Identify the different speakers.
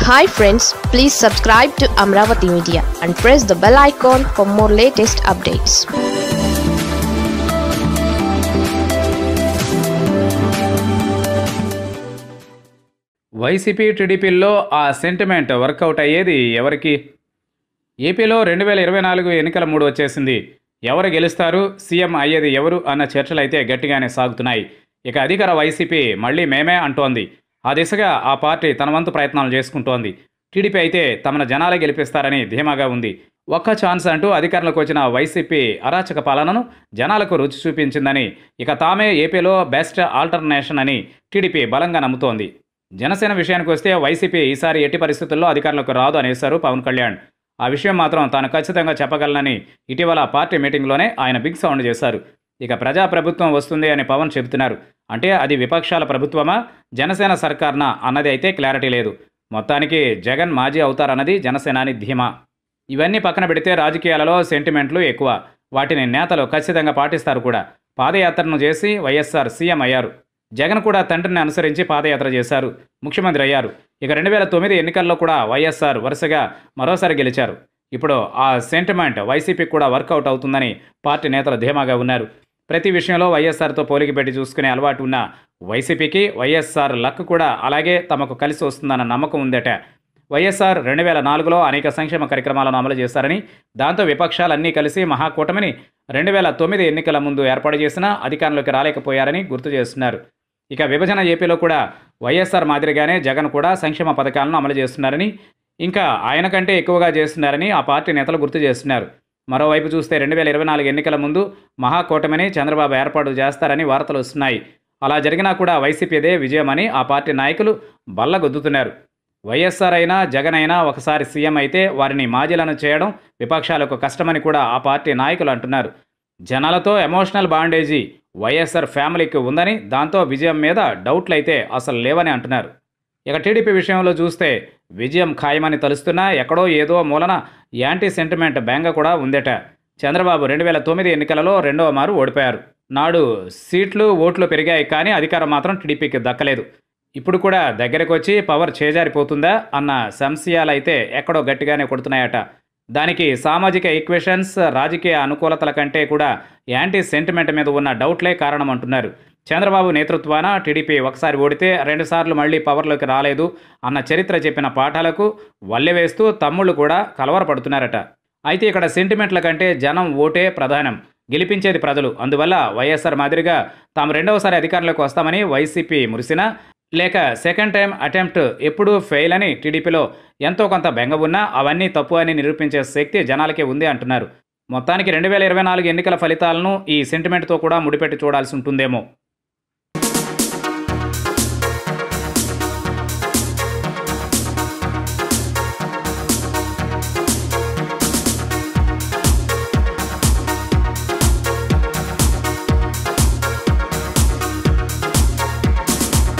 Speaker 1: hi friends please subscribe to Amaravati media and press the bell icon for more latest updates
Speaker 2: YCP టీడీపీల్లో ఆ sentiment work out అయ్యేది ఎవరికి ఏపీలో రెండు వేల ఇరవై నాలుగు ఎన్నికల మూడు వచ్చేసింది ఎవరు గెలుస్తారు సీఎం అయ్యేది ఎవరు అన్న చర్చలు అయితే గట్టిగానే సాగుతున్నాయి ఇక అధికార వైసీపీ మళ్ళీ మేమే అంటోంది ఆ దిశగా ఆ పార్టీ తన వంతు ప్రయత్నాలు చేసుకుంటోంది టీడీపీ అయితే తమను జనాలే గెలిపిస్తారని ధీమాగా ఉంది ఒక్క ఛాన్స్ అంటూ అధికారంలోకి వచ్చిన వైసీపీ అరాచక పాలనను జనాలకు రుచి చూపించిందని ఇక తామే ఏపీలో బెస్ట్ ఆల్టర్నేషన్ అని టీడీపీ బలంగా నమ్ముతోంది జనసేన విషయానికి వస్తే వైసీపీ ఈసారి ఎట్టి పరిస్థితుల్లో అధికారంలోకి రాదు అనేశారు పవన్ కళ్యాణ్ ఆ విషయం మాత్రం తాను ఖచ్చితంగా చెప్పగలనని ఇటీవల పార్టీ మీటింగ్లోనే ఆయన బిగ్ సౌండ్ చేశారు ఇక ప్రజా ప్రభుత్వం వస్తుంది అని పవన్ చెబుతున్నారు అంటే అది విపక్షాల ప్రభుత్వమా జనసేన సర్కార్నా అన్నది అయితే క్లారిటీ లేదు మొత్తానికి జగన్ మాజీ అవుతారన్నది జనసేనాని ధీమా ఇవన్నీ పక్కన పెడితే రాజకీయాలలో సెంటిమెంట్లు ఎక్కువ వాటిని నేతలు ఖచ్చితంగా పాటిస్తారు కూడా పాదయాత్రను చేసి వైఎస్ఆర్ సీఎం అయ్యారు జగన్ కూడా తండ్రిని అనుసరించి పాదయాత్ర చేశారు ముఖ్యమంత్రి అయ్యారు ఇక రెండు వేల తొమ్మిది ఎన్నికల్లో కూడా వైఎస్ఆర్ వరుసగా మరోసారి గెలిచారు ఇప్పుడు ఆ సెంటిమెంట్ వైసీపీకి కూడా వర్కౌట్ అవుతుందని పార్టీ నేతలు ధీమాగా ఉన్నారు ప్రతి విషయంలో వైఎస్ఆర్తో పోలిక పెట్టి చూసుకునే అలవాటు ఉన్న వైసీపీకి వైఎస్ఆర్ లక్ కూడా అలాగే తమకు కలిసి వస్తుందన్న నమ్మకం ఉందట వైఎస్ఆర్ రెండు వేల నాలుగులో అనేక సంక్షేమ కార్యక్రమాలను అమలు చేశారని దాంతో విపక్షాలన్నీ కలిసి మహాకూటమిని రెండు వేల తొమ్మిది ఎన్నికల ముందు ఏర్పాటు చేసినా అధికారంలోకి రాలేకపోయారని గుర్తు చేస్తున్నారు ఇక విభజన ఏపీలో కూడా వైఎస్ఆర్ మాదిరిగానే జగన్ కూడా సంక్షేమ పథకాలను అమలు చేస్తున్నారని ఇంకా ఆయన కంటే ఎక్కువగా చేస్తున్నారని ఆ పార్టీ నేతలు గుర్తు చేస్తున్నారు మరోవైపు చూస్తే రెండు వేల ఇరవై నాలుగు ఎన్నికల ముందు మహాకూటమిని చంద్రబాబు ఏర్పాటు చేస్తారని వార్తలు వస్తున్నాయి అలా జరిగినా కూడా వైసీపీదే విజయమని ఆ పార్టీ నాయకులు బల్లగొద్దుతున్నారు వైఎస్ఆర్ అయినా జగన్ అయినా ఒకసారి సీఎం అయితే వారిని మాజీలను చేయడం విపక్షాలకు కష్టమని కూడా ఆ పార్టీ నాయకులు అంటున్నారు జనాలతో ఎమోషనల్ బాండేజీ వైఎస్ఆర్ ఫ్యామిలీకి ఉందని దాంతో విజయం మీద డౌట్లు అయితే అసలు లేవని అంటున్నారు ఇక టీడీపీ విషయంలో చూస్తే విజయం ఖాయమని తలుస్తున్నా ఎక్కడో ఏదో మూలన యాంటీ సెంటిమెంట్ బెంగ కూడా ఉందట చంద్రబాబు రెండు వేల తొమ్మిది ఎన్నికలలో రెండవ మారు ఓడిపోయారు నాడు సీట్లు ఓట్లు పెరిగాయి కానీ అధికారం మాత్రం టీడీపీకి దక్కలేదు ఇప్పుడు కూడా దగ్గరకు వచ్చి పవర్ చేజారిపోతుందా అన్న సంశయాలైతే ఎక్కడో గట్టిగానే కొడుతున్నాయట దానికి సామాజిక ఈక్వేషన్స్ రాజకీయ అనుకూలతల కంటే కూడా యాంటీ సెంటిమెంట్ మీద ఉన్న డౌట్లే కారణం అంటున్నారు చంద్రబాబు నేతృత్వాన టీడీపీ ఒకసారి ఓడితే రెండుసార్లు మళ్ళీ పవర్లోకి రాలేదు అన్న చరిత్ర చెప్పిన పాఠాలకు వల్లెవేస్తూ తమ్ముళ్ళు కూడా కలవరపడుతున్నారట అయితే ఇక్కడ సెంటిమెంట్ల కంటే జనం ఓటే ప్రధానం గెలిపించేది ప్రజలు అందువల్ల వైఎస్ఆర్ మాదిరిగా తాము రెండవసారి అధికారంలోకి వస్తామని వైసీపీ మురిసినా లేక సెకండ్ టైం అటెంప్ట్ ఎప్పుడూ ఫెయిల్ అని టీడీపీలో ఎంతో కొంత బెంగ ఉన్నా అవన్నీ తప్పు అని నిరూపించే శక్తి జనాలకే ఉంది అంటున్నారు మొత్తానికి రెండు వేల ఇరవై నాలుగు ఎన్నికల ఫలితాలను ఈ సెంటిమెంట్తో కూడా ముడిపెట్టి చూడాల్సి ఉంటుందేమో